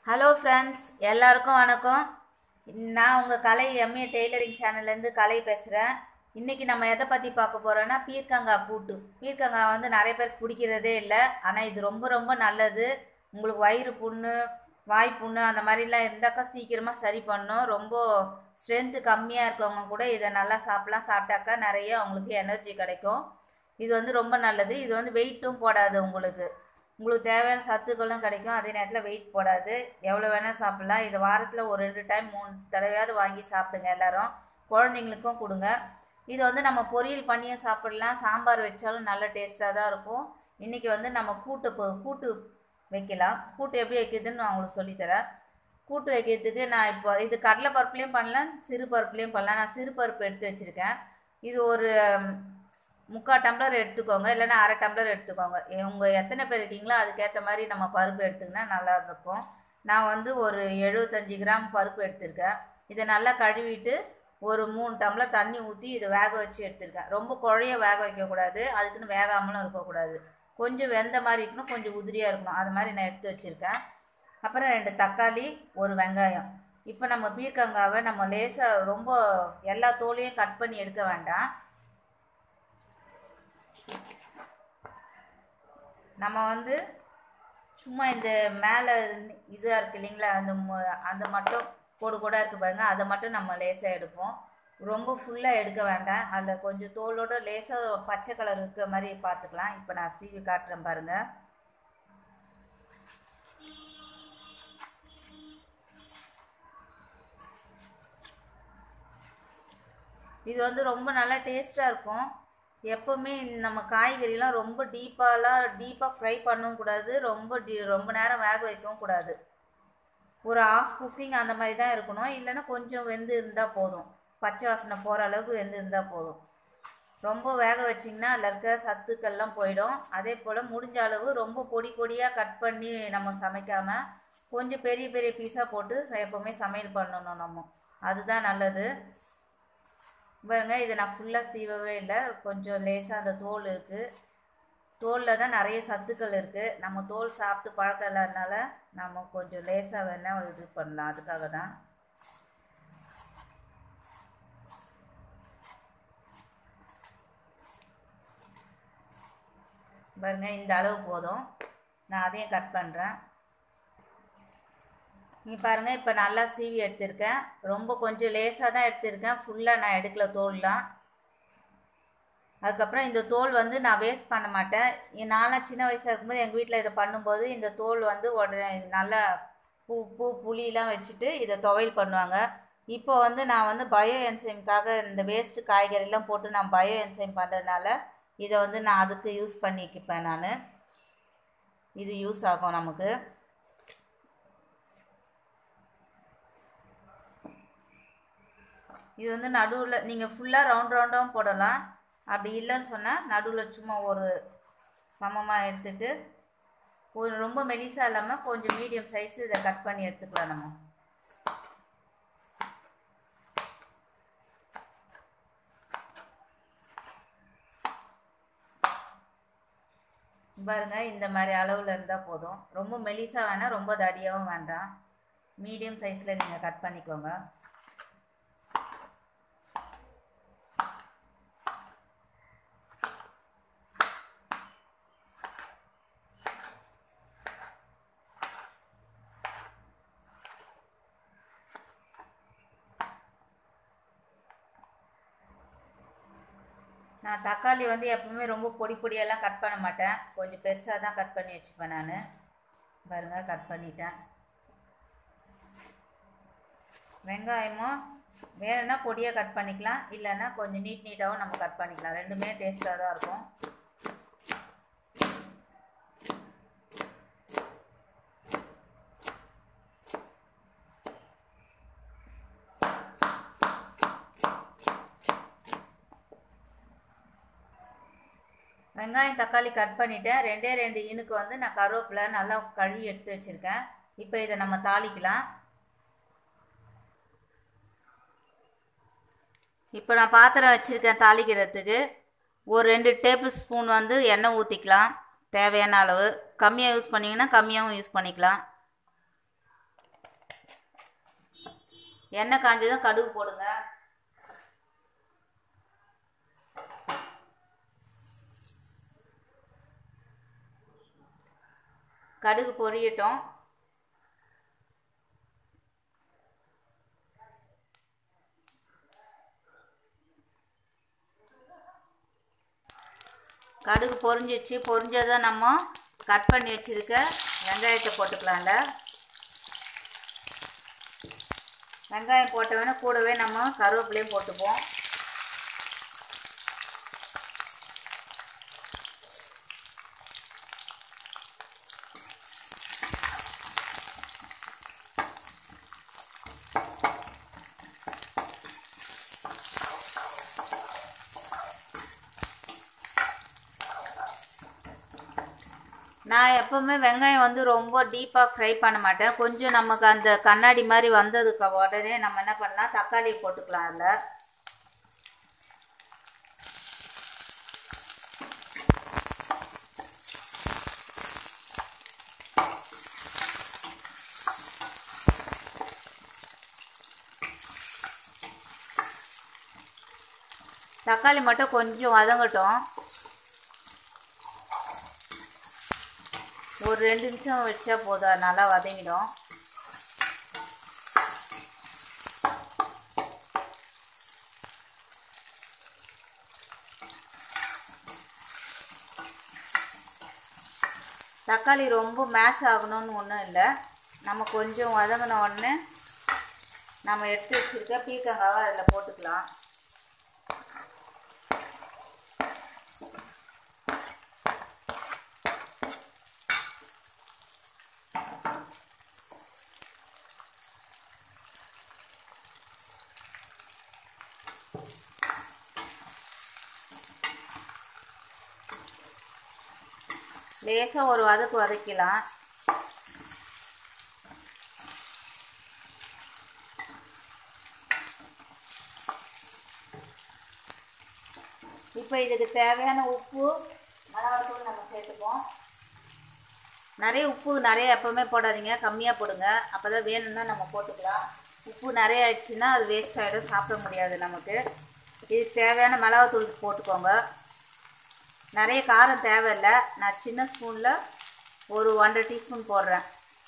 hello friends எல்லாருக்கும் வணக்கம் நான் உங்கள் கலை எம்ஏ டெய்லரிங் சேனல்லேருந்து கலை பேசுகிறேன் இன்றைக்கி நம்ம எதை பற்றி பார்க்க போகிறோன்னா பீர்க்கங்காய் கூட்டு பீர்க்கங்காய் வந்து நிறைய பேருக்கு பிடிக்கிறதே இல்லை ஆனால் இது ரொம்ப ரொம்ப நல்லது உங்களுக்கு வயிறு புண்ணு வாய் புண்ணு அந்த மாதிரிலாம் இருந்தாக்கா சீக்கிரமாக சரி பண்ணும் ரொம்ப ஸ்ட்ரென்த்து கம்மியாக இருக்கவங்க கூட இதை நல்லா சாப்பிட்லாம் சாப்பிட்டாக்கா நிறைய அவங்களுக்கு எனர்ஜி கிடைக்கும் இது வந்து ரொம்ப நல்லது இது வந்து வெயிட்டும் போடாது உங்களுக்கு உங்களுக்கு தேவையான சத்துக்களும் கிடைக்கும் அதே நேரத்தில் வெயிட் போடாது எவ்வளோ வேணால் சாப்பிட்லாம் இது வாரத்தில் ஒரு ரெண்டு டைம் மூணு தடவையாவது வாங்கி சாப்பிடுங்க எல்லாரும் குழந்தைங்களுக்கும் கொடுங்க இது வந்து நம்ம பொரியல் பண்ணியும் சாப்பிடலாம் சாம்பார் வச்சாலும் நல்ல டேஸ்ட்டாக தான் இருக்கும் இன்றைக்கி வந்து நம்ம கூட்டு பொ- கூட்டு வைக்கலாம் கூட்டு எப்படி வைக்கிறதுன்னு நான் உங்களுக்கு சொல்லித்தரேன் கூட்டு வைக்கிறதுக்கு நான் இப்போ இது கடலை பருப்புலேயும் பண்ணலாம் சிறு பருப்புலேயும் பண்ணலாம் நான் சிறு பருப்பு எடுத்து வச்சுருக்கேன் இது ஒரு ம், முக்கால் டம்ளர் எடுத்துக்கோங்க இல்லைன்னா அரை டம்ளர் எடுத்துக்கோங்க உங்கள் எத்தனை பேர் இருக்கீங்களோ அதுக்கேற்ற மாதிரி நம்ம பருப்பு எடுத்துக்கினா நல்லா இருக்கும் நான் வந்து ஒரு எழுபத்தஞ்சி கிராம் பருப்பு எடுத்திருக்கேன் இதை நல்லா கழுவிட்டு ஒரு மூணு டம்ளர் தண்ணி ஊற்றி இதை வேக வச்சு எடுத்திருக்கேன் ரொம்ப குழைய வேக வைக்கக்கூடாது அதுக்குன்னு வேகாமலும் இருக்கக்கூடாது கொஞ்சம் வெந்த மாதிரி இருக்கணும் கொஞ்சம் உதிரியாக இருக்கணும் அது மாதிரி நான் எடுத்து வச்சுருக்கேன் அப்புறம் ரெண்டு தக்காளி ஒரு வெங்காயம் இப்போ நம்ம பீர்க்கங்காவை நம்ம லேசாக ரொம்ப எல்லா தோலையும் கட் பண்ணி எடுக்க வேண்டாம் நம்ம வந்து சும்மா இந்த மேலே இதாக இருக்கு இல்லைங்களா அந்த மு- அந்த மட்டும் கோடு கூட இருக்கு பாருங்க அதை மட்டும் நம்ம லேசாக எடுப்போம் ரொம்ப ஃபுல்லாக எடுக்க வேண்டாம் அதில் கொஞ்சம் தோலோட லேசாக பச்சை கலர் இருக்கிற மாதிரி பார்த்துக்கலாம் இப்போ நான் சீவி காட்டுறேன் பாருங்க இது வந்து ரொம்ப நல்லா டேஸ்ட்டாக இருக்கும் எப்போவுமே நம்ம காய்கறிலாம் ரொம்ப டீப்பாலாம் டீப்பாக ஃப்ரை பண்ணவும் கூடாது ரொம்ப டி ரொம்ப நேரம் வேக வைக்கவும் கூடாது ஒரு ஆஃப் குக்கிங் அந்த மாதிரி தான் இருக்கணும் இல்லைன்னா கொஞ்சம் வெந்து இருந்தால் போதும் பச்சை வாசனை போகிற அளவுக்கு வெந்து இருந்தால் போதும் ரொம்ப வேக வச்சிங்கன்னா அதில் இருக்க சத்துக்கள்லாம் போயிடும் அதே போல் முடிஞ்ச அளவு ரொம்ப பொடி பொடியாக கட் பண்ணி நம்ம சமைக்காமல் கொஞ்சம் பெரிய பெரிய பீஸாக போட்டு ச- எப்போவுமே சமையல் பண்ணணும் நம்ம அதுதான் நல்லது பாருங்க இது நான் ஃபுல்லாக சீவவே இல்லை கொஞ்சம் லேசாக அந்த தோல் இருக்குது தோலில் தான் நிறைய சத்துக்கள் இருக்குது நம்ம தோல் சாப்பிட்டு பழக்கம் இல்லாதனால நம்ம கொஞ்சம் லேசாக வேணால் இது பண்ணலாம் அதுக்காக தான் பாருங்க இந்த அளவு போதும் நான் அதையும் கட் பண்ணுறேன் நீ பாருங்கள் இப்போ நல்லா சீவி எடுத்திருக்கேன் ரொம்ப கொஞ்சம் லேசாக தான் எடுத்திருக்கேன் ஃபுல்லாக நான் எடுக்கல தோல்லாம் அதுக்கப்புறம் இந்த தோல் வந்து நான் வேஸ்ட் பண்ண மாட்டேன் இ- நான்லாம் சின்ன வயசாக இருக்கும்போது எங்கள் வீட்டில் இதை பண்ணும்போது இந்த தோல் வந்து உடனே நல்லா பூ பூ புளியெலாம் வச்சுட்டு இதை துவையல் பண்ணுவாங்க இப்போ வந்து நான் வந்து பயோ என்சைம்காக இந்த வேஸ்ட்டு காய்கறிலாம் போட்டு நான் பயோ என்சைம் பண்ணுறதுனால இதை வந்து நான் அதுக்கு யூஸ் பண்ணிக்குப்பேன் நான் இது யூஸ் ஆகும் நமக்கு இது வந்து நடுவில் நீங்கள் ஃபுல்லாக ரவுண்ட் ரவுண்டாகவும் போடலாம் அப்படி இல்லைன்னு சொன்னால் நடுவில் சும்மா ஒரு சமமாக எடுத்துட்டு ஒரு ரொம்ப மெலிசாக இல்லாமல் கொஞ்சம் மீடியம் சைஸ் இதை கட் பண்ணி எடுத்துக்கலாம் நம்ம பாருங்க இந்த மாதிரி அளவில் இருந்தால் போதும் ரொம்ப மெலிசாக வேணாம் ரொம்ப தடியாகவும் வேண்டாம் மீடியம் சைஸில் நீங்கள் கட் பண்ணிக்கோங்க நான் தக்காளி வந்து எப்பவுமே ரொம்ப பொடி பொடியெல்லாம் கட் பண்ண மாட்டேன் கொஞ்சம் பெருசாக தான் கட் பண்ணி வச்சுப்பேன் நான் பாருங்க கட் பண்ணிட்டேன் வெங்காயமும் வேணும்னா பொடியாக கட் பண்ணிக்கலாம் இல்லைன்னா கொஞ்சம் நீட் நீட்டாகவும் நம்ம கட் பண்ணிக்கலாம் ரெண்டுமே டேஸ்ட்டாக தான் இருக்கும் வெங்காயம் தக்காளி கட் பண்ணிட்டேன் ரெண்டே ரெண்டு இனுக்கு வந்து நான் கருவேப்பிலை நல்லா கழுவி எடுத்து வச்சுருக்கேன் இப்போ இதை நம்ம தாளிக்கலாம் இப்போ நான் பாத்திரம் வச்சுருக்கேன் தாளிக்கிறதுக்கு ஒரு ரெண்டு டேபிள் ஸ்பூன் வந்து எண்ணெய் ஊற்றிக்கலாம் தேவையான அளவு கம்மியாக யூஸ் பண்ணிங்கன்னா கம்மியாகவும் யூஸ் பண்ணிக்கலாம் எண்ணெய் காஞ்சதும் கடுகு போடுங்க கடுகு பொரியட்டும் கடுகு பொரிஞ்சிச்சு பொரிஞ்சதை நம்ம கட் பண்ணி வச்சுருக்க வெங்காயத்தை போட்டுக்கலாம்ல வெங்காயம் போட்டவொடனே கூடவே நம்ம கருவேப்பிலையும் போட்டுப்போம் நான் எப்போவுமே வெங்காயம் வந்து ரொம்ப டீப்பாக ஃப்ரை பண்ண மாட்டேன் கொஞ்சம் நமக்கு அந்த கண்ணாடி மாதிரி வந்ததுக்கு உடனே நம்ம என்ன பண்ணலாம் தக்காளி போட்டுக்கலாம் அதில் தக்காளி மட்டும் கொஞ்சம் வதங்கட்டும் ஒரு ரெண்டு நிமிஷம் வச்சா போதும் அது நல்லா வதங்கிடும் தக்காளி ரொம்ப மேஷ் ஆகணும்னு ஒன்றும் இல்லை நம்ம கொஞ்சம் வதங்கின உடனே நம்ம எடுத்து வச்சுருக்க பீக்கங்காவை அதில் போட்டுக்கலாம் லேசாக ஒரு வதக்கு வதக்கலாம் இப்போ இதுக்கு தேவையான உப்பு மிளகாத்தூள் நம்ம சேர்த்துப்போம் நிறைய உப்பு நிறைய எப்போவுமே போடாதீங்க கம்மியாக போடுங்க அப்போ தான் வேணும்னா நம்ம போட்டுக்கலாம் உப்பு நிறைய ஆயிடுச்சுன்னா அது வேஸ்ட் ஆகிடும் சாப்பிட முடியாது நமக்கு இதுக்கு தேவையான மிளகாத்தூள் போட்டுக்கோங்க நிறைய காரம் தேவையில்லை நான் சின்ன ஸ்பூனில் ஒரு ஒன்றரை டீஸ்பூன் போடுறேன்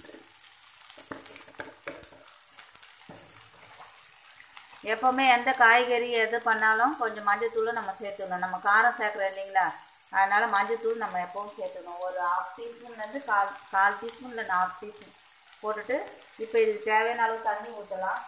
எப்போவுமே எந்த காய்கறி எது பண்ணாலும் கொஞ்சம் மஞ்சத்தூளும் நம்ம சேர்த்துக்கணும் நம்ம காரம் சேர்க்குறோம் இல்லைங்களா அதனால் மஞ்சத்தூள் நம்ம எப்பவும் சேர்த்துக்கணும் ஒரு ஹாஃப் டீஸ்பூன்லேருந்து கால் கால் டீஸ்பூன் இல்லை ஹாஃப் டீஸ்பூன் போட்டுட்டு இப்போ இதுக்கு தேவையான அளவு தண்ணி ஊற்றலாம்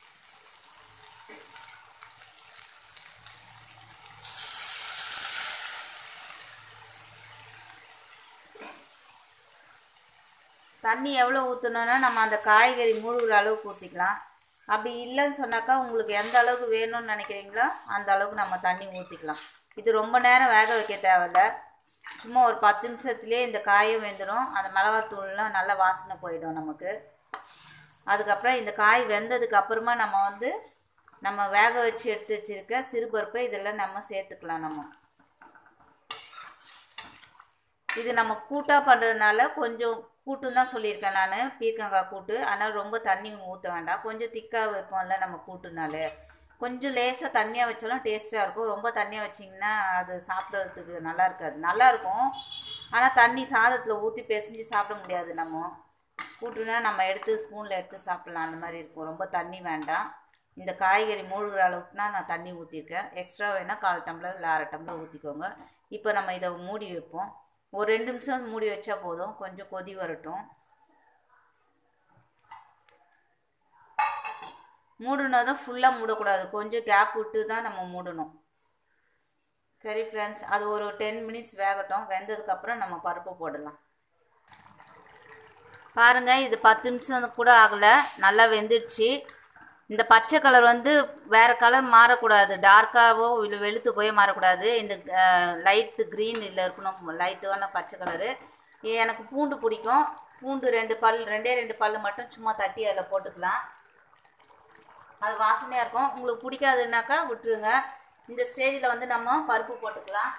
தண்ணி எவ்வளோ ஊற்றணுன்னா நம்ம அந்த காய்கறி மூழ்கிற அளவுக்கு ஊற்றிக்கலாம் அப்படி இல்லைன்னு சொன்னாக்கா உங்களுக்கு எந்த அளவுக்கு வேணும்னு நினைக்கிறீங்களோ அந்த அளவுக்கு நம்ம தண்ணி ஊற்றிக்கலாம் இது ரொம்ப நேரம் வேக வைக்க தேவையில்ல சும்மா ஒரு பத்து நிமிஷத்துலேயே இந்த காயும் வெந்துடும் அந்த மிளகாத்தூள்லாம் நல்லா வாசனை போயிடும் நமக்கு அதுக்கப்புறம் இந்த காய் வெந்ததுக்கு அப்புறமா நம்ம வந்து நம்ம வேக வச்சு எடுத்து வச்சுருக்க சிறுபருப்பை இதெல்லாம் நம்ம சேர்த்துக்கலாம் நம்ம இது நம்ம கூட்டாக பண்ணுறதுனால கொஞ்சம் கூட்டுன்னு தான் சொல்லியிருக்கேன் நான் பீர்க்கங்காய் கூட்டு அதனால் ரொம்ப தண்ணி ஊற்ற வேண்டாம் கொஞ்சம் திக்காக வைப்போம்ல நம்ம கூட்டுனாலே கொஞ்சம் லேசாக தண்ணியாக வச்சாலும் டேஸ்ட்டாக இருக்கும் ரொம்ப தண்ணியாக வச்சிங்கன்னா அது சாப்பிட்றதுக்கு நல்லா இருக்காது நல்லா இருக்கும் ஆனால் தண்ணி சாதத்தில் ஊற்றி பிசைஞ்சு சாப்பிட முடியாது நம்ம கூட்டுனா நம்ம எடுத்து ஸ்பூனில் எடுத்து சாப்பிட்லாம் அந்த மாதிரி இருக்கும் ரொம்ப தண்ணி வேண்டாம் இந்த காய்கறி மூழ்கிற அளவுக்குனா நான் தண்ணி ஊற்றிருக்கேன் எக்ஸ்ட்ரா வேணால் கால் டம்ளர் இல்லை அரை டம்ளர் ஊற்றிக்கோங்க இப்போ நம்ம இதை மூடி வைப்போம் ஒரு ரெண்டு நிமிஷம் மூடி வச்சா போதும் கொஞ்சம் கொதி வரட்டும் மூடினதும் ஃபுல்லாக மூடக்கூடாது கொஞ்சம் கேப் விட்டு தான் நம்ம மூடணும் சரி ஃப்ரெண்ட்ஸ் அது ஒரு டென் மினிட்ஸ் வேகட்டும் வெந்ததுக்கப்புறம் நம்ம பருப்பு போடலாம் பாருங்கள் இது பத்து நிமிஷம் கூட ஆகலை நல்லா வெந்துடுச்சு இந்த பச்சை கலர் வந்து வேறு கலர் மாறக்கூடாது டார்க்காகவோ இல்லை வெளுத்து போய் மாறக்கூடாது இந்த லைட்டு க்ரீன் இல்லை இருக்கணும் லைட்டான பச்சை கலரு எனக்கு பூண்டு பிடிக்கும் பூண்டு ரெண்டு பல் ரெண்டே ரெண்டு பல் மட்டும் சும்மா தட்டி அதில் போட்டுக்கலாம் அது வாசனையாக இருக்கும் உங்களுக்கு பிடிக்காதுன்னாக்கா விட்டுருங்க இந்த ஸ்டேஜில் வந்து நம்ம பருப்பு போட்டுக்கலாம்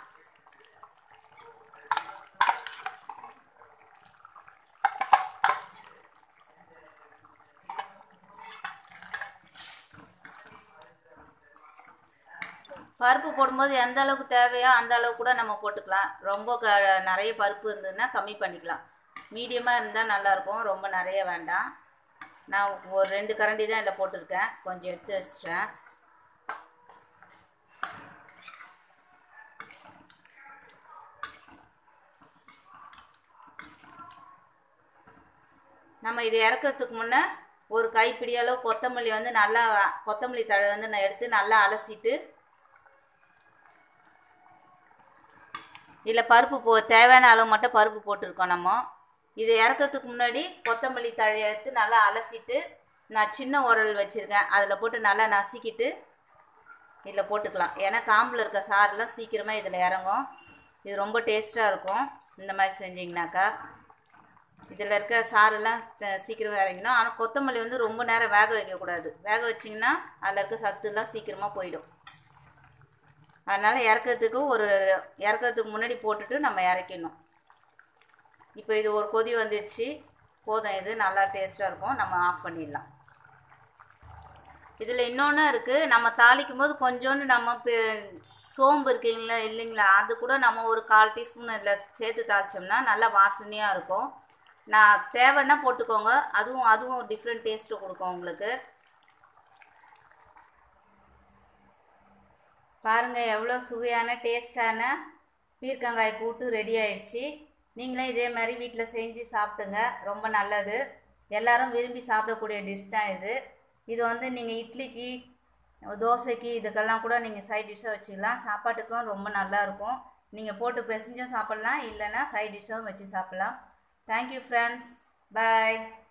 பருப்பு போடும்போது எந்த அளவுக்கு தேவையோ அந்த அளவுக்கு கூட நம்ம போட்டுக்கலாம் ரொம்ப க நிறைய பருப்பு இருந்ததுன்னா கம்மி பண்ணிக்கலாம் மீடியமாக இருந்தால் நல்லாயிருக்கும் ரொம்ப நிறைய வேண்டாம் நான் ஒரு ரெண்டு கரண்டி தான் இதில் போட்டிருக்கேன் கொஞ்சம் எடுத்து வச்சிட்டேன் நம்ம இது இறக்கிறதுக்கு முன்னே ஒரு கைப்பிடி அளவு கொத்தமல்லி வந்து நல்லா கொத்தமல்லி தழை வந்து நான் எடுத்து நல்லா அலசிட்டு இதில் பருப்பு போ தேவையான அளவு மட்டும் பருப்பு போட்டிருக்கோம் நம்ம இது இறக்கிறதுக்கு முன்னாடி கொத்தமல்லி தழையை எடுத்து நல்லா அலசிட்டு நான் சின்ன உரல் வச்சுருக்கேன் அதில் போட்டு நல்லா நசுக்கிட்டு இதில் போட்டுக்கலாம் ஏன்னா காம்பில் இருக்க சாரெலாம் சீக்கிரமாக இதில் இறங்கும் இது ரொம்ப டேஸ்ட்டாக இருக்கும் இந்த மாதிரி செஞ்சிங்கனாக்கா இதில் இருக்க சாரெல்லாம் த- சீக்கிரம் இறங்கிடும் ஆனால் கொத்தமல்லி வந்து ரொம்ப நேரம் வேக வைக்கக்கூடாது வேக வச்சிங்கன்னா அதில் இருக்க சத்துலாம் சீக்கிரமாக போயிடும் அதனால் இறக்கிறதுக்கு ஒரு இறக்கிறதுக்கு முன்னாடி போட்டுட்டு நம்ம இறக்கிடணும் இப்போ இது ஒரு கொதி வந்துடுச்சு போதும் இது நல்லா டேஸ்ட்டாக இருக்கும் நம்ம ஆஃப் பண்ணிடலாம் இதில் இன்னொன்று இருக்குது நம்ம தாளிக்கும் போது கொஞ்சோண்டு நம்ம பெ- சோம்பு இருக்கீங்களா இல்லைங்களா அது கூட நம்ம ஒரு கால் டீஸ்பூன் இதில் சேர்த்து தாளிச்சோம்னா நல்லா வாசனையாக இருக்கும் நான் தேவைன்னா போட்டுக்கோங்க அதுவும் அதுவும் டிஃப்ரெண்ட் டேஸ்ட்டு கொடுக்கும் உங்களுக்கு பாருங்கள் எவ்வளோ சுவையான டேஸ்டான பீர்க்கங்காய் கூட்டு ரெடி ஆயிடுச்சு நீங்களும் இதே மாதிரி வீட்டில் செஞ்சு சாப்பிடுங்க ரொம்ப நல்லது எல்லாரும் விரும்பி சாப்பிடக்கூடிய டிஷ் தான் இது இது வந்து நீங்கள் இட்லிக்கு தோசைக்கு இதுக்கெல்லாம் கூட நீங்கள் சைட் டிஷ்ஷாக வச்சுக்கலாம் சாப்பாட்டுக்கும் ரொம்ப நல்லா இருக்கும் நீங்கள் போட்டு பிசைஞ்சும் சாப்பிட்லாம் இல்லைன்னா சைட் டிஷ்ஷாகவும் வச்சு சாப்பிட்லாம் தேங்க்யூ ஃப்ரெண்ட்ஸ் பை